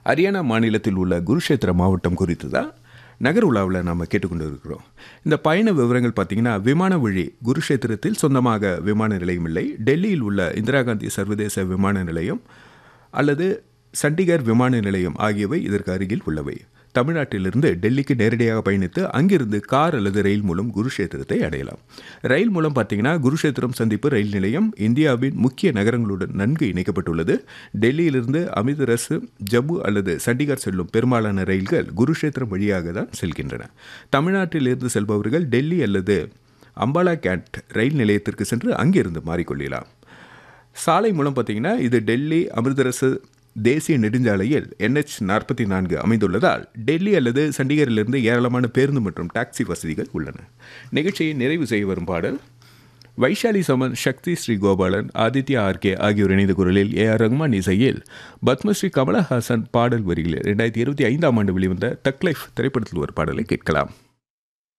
ஹரியானா மாநிலத்தில் உள்ள குருஷேத்திர மாவட்டம் குறித்து தான் நகர் உலாவில் நாம் கேட்டுக்கொண்டு இருக்கிறோம் இந்த பயண விவரங்கள் பார்த்தீங்கன்னா விமான வழி குருஷேத்திரத்தில் சொந்தமாக விமான நிலையம் இல்லை டெல்லியில் உள்ள இந்திரா காந்தி சர்வதேச விமான நிலையம் அல்லது சண்டிகர் விமான நிலையம் ஆகியவை இதற்கு அருகில் உள்ளவை தமிழ்நாட்டிலிருந்து டெல்லிக்கு நேரடியாக பயணித்து அங்கிருந்து கார் அல்லது ரயில் மூலம் குருஷேத்திரத்தை அடையலாம் ரயில் மூலம் பார்த்தீங்கன்னா குருஷேத்திரம் சந்திப்பு ரயில் நிலையம் இந்தியாவின் முக்கிய நகரங்களுடன் நன்கு இணைக்கப்பட்டுள்ளது டெல்லியிலிருந்து அமிர்தரசு ஜம்மு அல்லது சண்டிகர் செல்லும் பெரும்பாலான ரயில்கள் குருஷேத்திரம் வழியாக தான் செல்கின்றன தமிழ்நாட்டிலிருந்து செல்பவர்கள் டெல்லி அல்லது அம்பாலா கேண்ட் ரயில் நிலையத்திற்கு சென்று அங்கிருந்து மாறிக்கொள்ளலாம் சாலை மூலம் பார்த்தீங்கன்னா இது டெல்லி அமிர்தரசு தேசிய நெடுஞ்சாலையில் என்ஹெச் நாற்பத்தி நான்கு அமைந்துள்ளதால் டெல்லி அல்லது சண்டிகரிலிருந்து ஏராளமான பேருந்து மற்றும் டாக்ஸி வசதிகள் உள்ளன நிகழ்ச்சியை நிறைவு செய்ய வரும் பாடல் வைஷாலி சமன் சக்தி ஸ்ரீ கோபாலன் ஆதித்யா ஆர்கே ஆகியோர் இணைந்த குரலில் ஏ ஆர் ரஹ்மான் இசையில் பத்மஸ்ரீ கமலஹாசன் பாடல் வரிகளில் ரெண்டாயிரத்தி இருபத்தி ஐந்தாம் ஆண்டு வெளிவந்த தக் லைஃப் திரைப்படத்தில் ஒரு பாடலை கேட்கலாம்